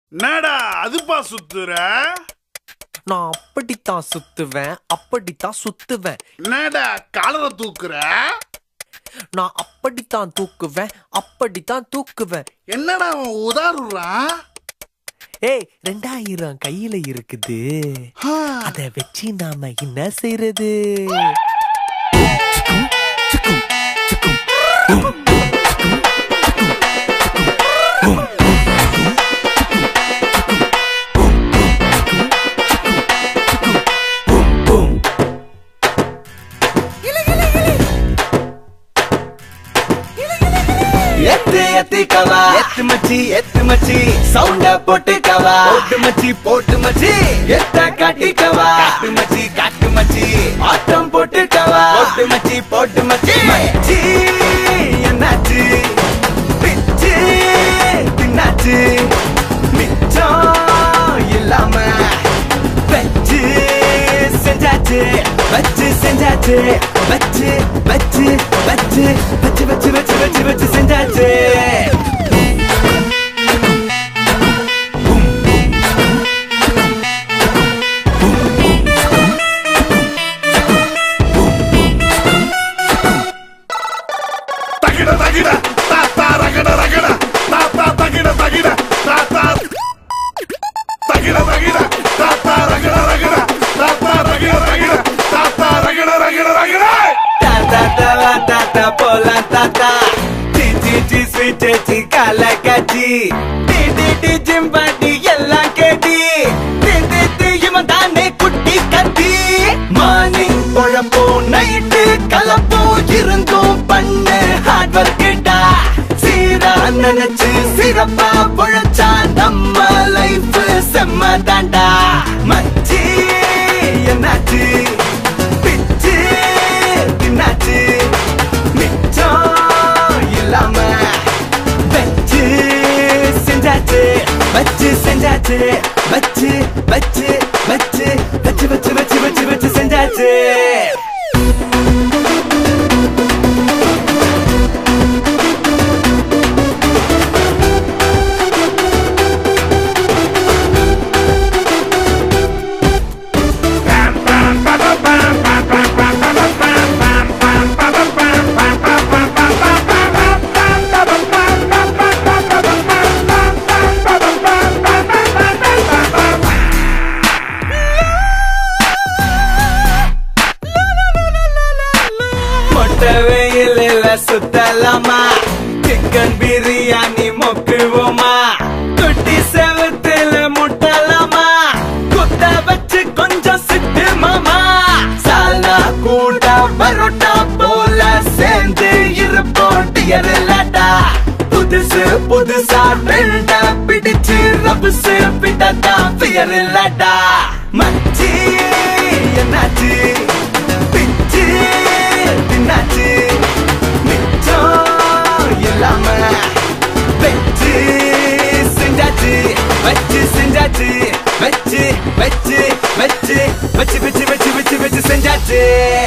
என்னடா அதுப்பா சுத்துற நான் அப்படித்தான் சுத்துவேன் அப்படித்தான் சுத்துவேன் என்னடா காலரை தூக்குற நான் அப்படித்தான் தூக்குவேன் அப்படித்தான் தூக்குவேன் என்னடா அவன் உதாருறான் ஏய் ரெண்டாயிரம் கையில இருக்குது அத வச்சு நாம என்ன செய்யறது எத்து எத்து கவா எத்து மச்சி எத்து மச்சி சவுண்ட போட்டு கவா போட்டு மச்சி போட்டு மச்சி எத்த காட்டி கவா காட்டு மச்சி காட்டு மச்சி ஆட்டம் போட்டு கவா போட்டு மச்சி போட்டு மச்சி மச்சி என்னாச்சு பிச்சு பின்னாச்சு மிச்சம் இல்லாம வச்சு செஞ்சாச்சு வச்சு செஞ்சாச்சு வச்சு வச்சு வச்சு வச்சு வச்சு வச்சு வச்சு வச்சு செஞ்சாச்சு தகிட தகிட தாத்தா ரகட ரகட தாத்தா தகிட தகிட தாத்தா தகிட தகிட தாத்தா ரகட ரகட தாத்தா ரகட ரகட தாத்தா ரகட ரகட ரகட தாத்தா தவா தாத்தா போலாம் தாத்தா tea tea tea sweet tea கால கட்டி டி டி டி ஜிம்பாடி எல்லாம் கேட்டி டி டி டி இவன் தானே குட்டி கட்டி மார்னிங் குழம்போ நைட்டு கலப்போ இருந்தும் பண்ணு ஹார்ட் ஒர்க்கிட்டா சீரா நினைச்சு சிறப்பா பொழைச்சா நம்ம லைஃப் செம்ம தாண்டா மச்சி என்னாச்சு பிச்சு தின்னாச்சு மிச்சம் இல்லாம வச்சு செஞ்சாச்சு வச்சு செஞ்சாச்சு வச்சு வச்சு வச்சு வச்சு வச்சு வச்சு வச்சு வச்சு செஞ்சாச்சு மொட்டை வெயிலில் சுத்தலாமா சிக்கன் பிரியாணி மொக்குவோமா தொட்டி செவத்துல முட்டலாமா குத்த வச்சு கொஞ்சம் சிட்டு மாமா சாலா கூட பரோட்டா போல சேர்ந்து இருப்போம் டியர்லடா புதுசு புதுசா ட்ரெண்ட பிடிச்சு ரபுசு பிடதா பியர் இல்லடா மச்சி என்னாச்சு பிச்சு தின்னாச்சு மிச்சம் இல்லாம வச்சு செஞ்சாச்சு வச்சு செஞ்சாச்சு வச்சு வச்சு வச்சு வச்சு வச்சு வச்சு வச்சு வச்சு செஞ்சாச்சு